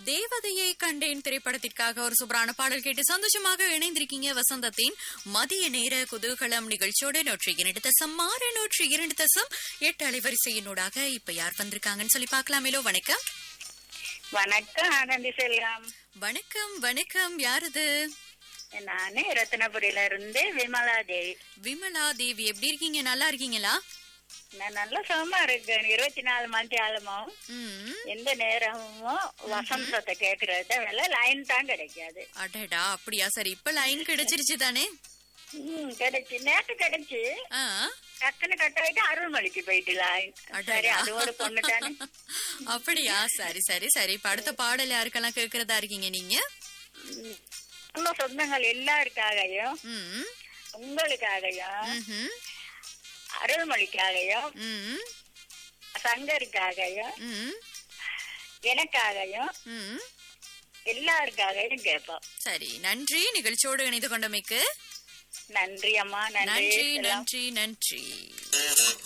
தேவதையை கண்டேன் திரைப்படத்திற்காக ஒரு சூப்பரான பாடல் கேட்டு சந்தோஷமாக இணைந்திருக்கீங்க வசந்தத்தின் மதிய நேர குதூகலம் நிகழ்ச்சியோட நூற்றி இரண்டு தசம் ஆறு நூற்றி இரண்டு தசம் எட்டு அலைவரிசையினூடாக இப்ப யார் வந்திருக்காங்கன்னு சொல்லி பார்க்கலாமேலோ வணக்கம் வணக்கம் ஆனந்தி செல்லம் வணக்கம் வணக்கம் யாரது நானு ரத்னபுரியில இருந்து விமலா தேவி விமலா தேவி எப்படி இருக்கீங்க நல்லா இருக்கீங்களா நான் நல்ல சுகமா இருக்கேன் இருபத்தி நாலு மணி ஆளுமும் ம் எந்த நேரமும் வசந்தத்தை கேக்குறது வேலை லைன் தான் கிடைக்காது அடடா அப்படியா சரி இப்ப லைன் கிடைச்சிருச்சு தானே ம் கிடைச்சு நேற்று கிடைச்சு ஆ டக்குன்னு கட் ஆயிட்டு அருள்மொழிக்கு போயிட்டு லைன் சரி அடடா. அது ஒரு பொண்ணு தானே அப்படியா சரி சரி சரி இப்ப அடுத்த பாடல் யாருக்கெல்லாம் கேக்குறதா இருக்கீங்க நீங்க ம். நம்ம சொந்தங்கள் எல்லாருக்காகவும் ம் உங்களுக்காகவும் ம்ஹும், அருள்மொழிக்காகவும் ம் சங்கருக்காகவும் ம் எனக்காகவும் ம் எல்லாருக்காகவும் கேட்போம் சரி நன்றி நிகழ்ச்சியோடு இணைந்து கொண்டமைக்கு நன்றி அம்மா நன்றி நன்றி செல்லம். நன்றி நன்றி